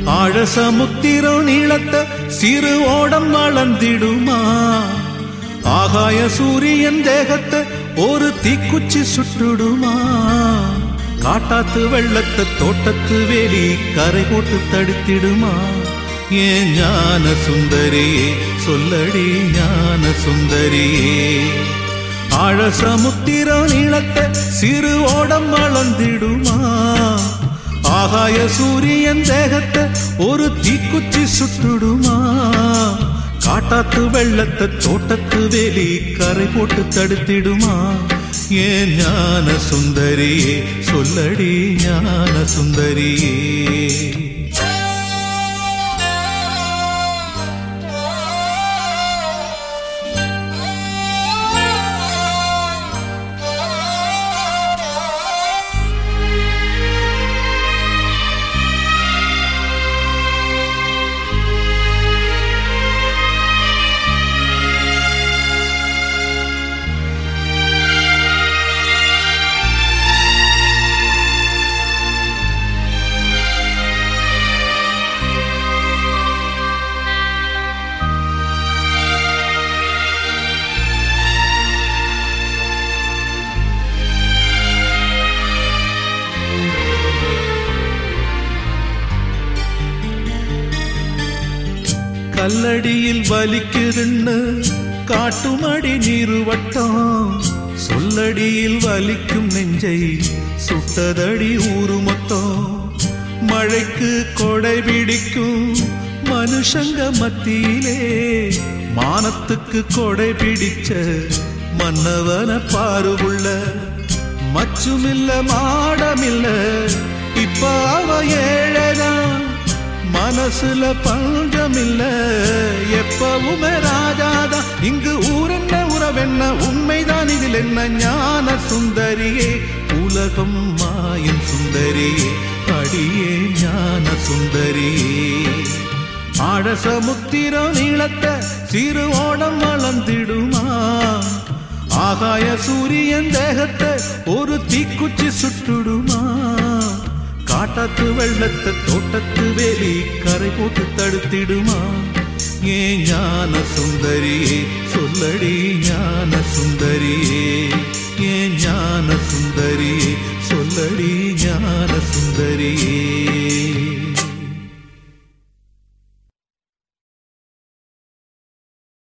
ஆழ சமுத்திரம் நீளத்த சிறு ஓடம் வளர்ந்திடுமா ஆகாய சூரியன் தேகத்தை ஒரு தீக்குச்சி சுட்டுடுமா காட்டாத்து வெள்ளத்தை தோட்டத்து வேலி கரை போட்டு தடுத்திடுமா ஏன் ஞான சுந்தரியே சொல்லடி ஞான சுந்தரியே ஆழ சமுத்திரம் நீளத்தை சிறு ஓடம் வளர்ந்திடுமா ஆகாய சூரியன் தேகத்தை ஒரு தீக்குச்சி சுட்டுடுமா காட்டாத்து வெள்ளத்தை தோட்டத்து வேலி கரை போட்டு தடுத்திடுமா ஏன் ஞான சுந்தரியே சொல்லடி ஞான சுந்தரியே கல்லடியில் வலிக்குதுன்னு காட்டுமடி நீருவட்டம் சொல்லடியில் வலிக்கும் நெஞ்சை சுட்டதடி ஊரு மொத்தம் மழைக்கு கொடை பிடிக்கும் மனுஷங்க மத்தியிலே மானத்துக்கு கொடை பிடிச்ச மன்னவன பாருவுள்ள மச்சுமில்ல மாடமில்ல இப்ப அவ ஏழதான் மனசுல பஞ்சமில்ல எப்பவுமே ராஜாதான் இங்கு ஊரென்ன உறவென்ன உண்மைதான் இதில் என்ன ஞான சுந்தரியே உலகம் மாயும் சுந்தரியே அடியே ஞான சுந்தரியே ஆழ சமுத்திரம் நீளத்தை சிறு ஓடம் வளர்ந்திடுமா ஆகாய சூரியன் தேகத்தை ஒரு தீக்குச்சி சுட்டுடுமா காட்டாத்து வெள்ளத்தை தோட்டத்து வேலி கரை போட்டு தடுத்திடுமா ஏன் ஞான சுந்தரியே சொல்லடி ஞான சுந்தரியே ஏன் ஞான சுந்தரியே சொல்லடி ஞான சுந்தரியே